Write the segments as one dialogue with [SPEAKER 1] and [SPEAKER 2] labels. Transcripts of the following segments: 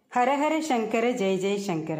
[SPEAKER 1] ஹரஹர சங்கர ஜெய ஜெய சங்கர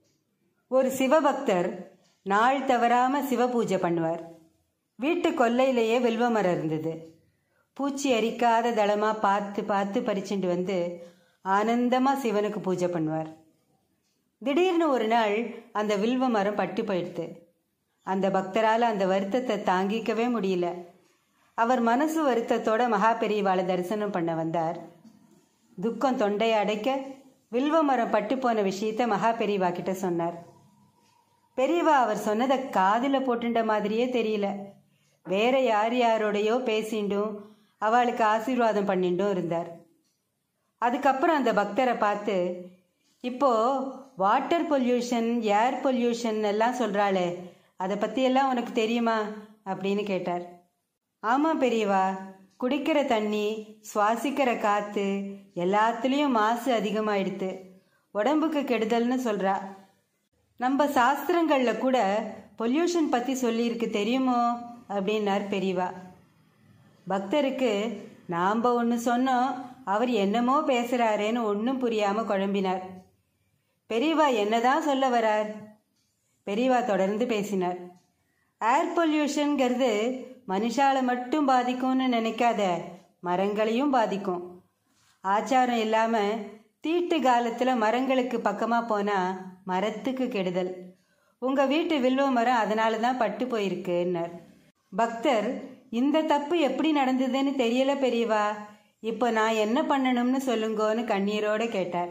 [SPEAKER 1] ஒரு சிவபக்தர் நாள் தவறாம சிவ பூஜை பண்ணுவார் வீட்டு கொல்லையிலேயே வில்வ மரம் இருந்தது பூச்சி அரிக்காத தளமா பார்த்து பார்த்து பறிச்சுட்டு வந்து ஆனந்தமா சிவனுக்கு பூஜை பண்ணுவார் திடீர்னு ஒரு நாள் அந்த வில்வ மரம் பட்டு போயிடுது அந்த பக்தரால் அந்த வருத்தத்தை தாங்கிக்கவே முடியல அவர் மனசு வருத்தத்தோட மகா பெரியவாளை தரிசனம் பண்ண வந்தார் துக்கம் தொண்டையை அடைக்க வில்வ மரம் பட்டு போன விஷயத்த மகா பெரியவா கிட்ட சொன்னார் பெரியவா அவர் சொன்னதை காதில் போட்டுண்ட மாதிரியே தெரியல வேற யார் யாரோடையோ பேசிண்டும் அவளுக்கு ஆசீர்வாதம் பண்ணிட்டும் இருந்தார் அதுக்கப்புறம் அந்த பக்தரை பார்த்து இப்போ வாட்டர் பொல்யூஷன் ஏர் பொல்யூஷன் எல்லாம் சொல்கிறாளே அதை பற்றியெல்லாம் உனக்கு தெரியுமா அப்படின்னு கேட்டார் ஆமாம் பெரியவா குடிக்கிற தண்ணி சுவாசிக்கிற காற்று எல்லாத்துலேயும் மாசு அதிகமாயிடுத்து உடம்புக்கு கெடுதல்னு சொல்கிறா நம்ம சாஸ்திரங்களில் கூட பொல்யூஷன் பற்றி சொல்லியிருக்கு தெரியுமோ அப்படின்னார் பெரியவா பக்தருக்கு நாம் ஒன்று சொன்னோம் அவர் என்னமோ பேசுகிறாரேன்னு ஒன்றும் புரியாமல் குழம்பினார் பெரியவா என்னதான் சொல்ல வரார் பெரியவா தொடர்ந்து பேசினார் ஏர் பொல்யூஷன்கிறது மனுஷால மட்டும் பாதிக்கும்னு நினைக்காத மரங்களையும் பாதிக்கும் ஆச்சாரம் இல்லாமல் தீட்டு காலத்தில் மரங்களுக்கு பக்கமாக போனால் மரத்துக்கு கெடுதல் உங்கள் வீட்டு வில்வ மரம் அதனால தான் பட்டு போயிருக்குன்னார் பக்தர் இந்த தப்பு எப்படி நடந்ததுன்னு தெரியல பெரியவா இப்போ நான் என்ன பண்ணணும்னு சொல்லுங்கோன்னு கண்ணீரோட கேட்டார்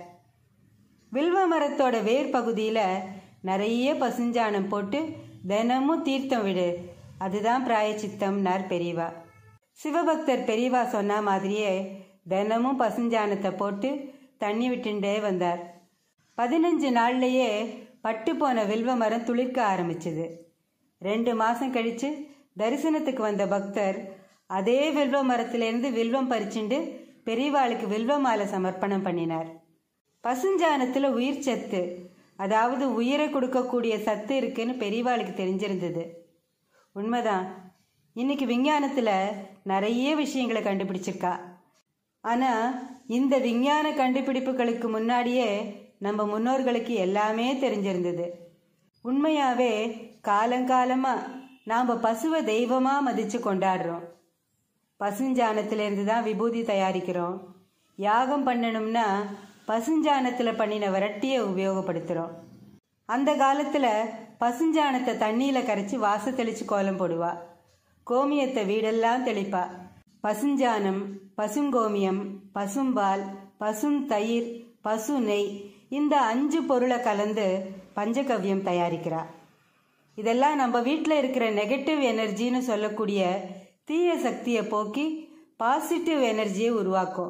[SPEAKER 1] வில்வ மரத்தோட வேர் பகுதியில் நிறைய பசுஞ்சாணம் போட்டு தினமும் தீர்த்தம் விடு அதுதான் பிராயச்சித்தம்னார் பெரியவா சிவபக்தர் பெரியவா சொன்ன மாதிரியே தினமும் பசுஞ்சாணத்தை போட்டு தண்ணி விட்டுண்டே வந்தார் பதினஞ்சு நாள்லயே பட்டு போன வில்வ மரம் துளிர்க்க ஆரம்பிச்சது ரெண்டு மாசம் கழிச்சு தரிசனத்துக்கு வந்த பக்தர் அதே வில்வ மரத்திலேருந்து வில்வம் பறிச்சுண்டு பெரியவாளுக்கு வில்வ மாலை சமர்ப்பணம் பண்ணினார் பசுஞ்சாணத்தில் உயிர் சத்து அதாவது உயிரை கொடுக்கக்கூடிய சத்து இருக்குன்னு பெரியவாளுக்கு தெரிஞ்சிருந்தது உண்மைதான் இன்னைக்கு விஞ்ஞானத்தில் நிறைய விஷயங்களை கண்டுபிடிச்சிருக்கா ஆனால் இந்த விஞ்ஞான கண்டுபிடிப்புகளுக்கு முன்னாடியே நம்ம முன்னோர்களுக்கு எல்லாமே தெரிஞ்சிருந்தது உண்மையாகவே காலங்காலமாக நாம் பசுவை தெய்வமாக மதித்து கொண்டாடுறோம் பசுஞ்சாணத்திலேருந்து தான் விபூதி தயாரிக்கிறோம் யாகம் பண்ணணும்னா பசுஞ்சாணத்தில் பண்ணின வரட்டியை உபயோகப்படுத்துகிறோம் அந்த காலத்தில் பசுஞ்சாணத்தை தண்ணியில் கரைச்சி வாச தெளித்து கோலம் போடுவா கோமியத்தை வீடெல்லாம் தெளிப்பா பசுஞ்சாணம் பசுங்கோமியம் பசும்பால் பசும் தயிர் பசு நெய் இந்த அஞ்சு பொருளை கலந்து பஞ்சகவ்யம் தயாரிக்கிறா இதெல்லாம் நம்ம வீட்டில் இருக்கிற நெகட்டிவ் எனர்ஜின்னு சொல்லக்கூடிய தீய சக்தியை போக்கி பாசிட்டிவ் எனர்ஜியை உருவாக்கும்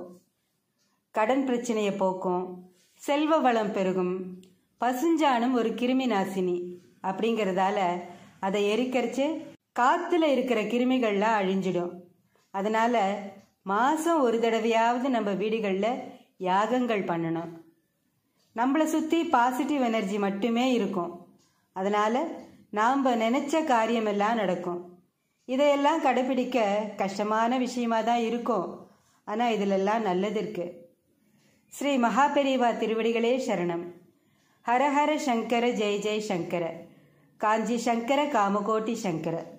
[SPEAKER 1] கடன் பிரச்சனையை போக்கும் செல்வ வளம் பெருகும் பசுஞ்சாணம் ஒரு கிருமி நாசினி அப்படிங்கிறதால அதை எரிக்கரிச்சு காற்றுல இருக்கிற கிருமிகள்லாம் அழிஞ்சிடும் அதனால மாதம் ஒரு தடவையாவது நம்ம வீடுகளில் யாகங்கள் பண்ணணும் நம்மளை சுற்றி பாசிட்டிவ் எனர்ஜி மட்டுமே இருக்கும் அதனால் நாம் நினச்ச காரியமெல்லாம் நடக்கும் இதையெல்லாம் கடைபிடிக்க கஷ்டமான விஷயமா தான் இருக்கும் ஆனால் இதிலெல்லாம் நல்லது இருக்கு ஸ்ரீ மகாபெரிவா திருவடிகளே சரணம் ஹரஹர சங்கர ஜெய ஜெய சங்கர காஞ்சி சங்கர காமகோட்டி சங்கர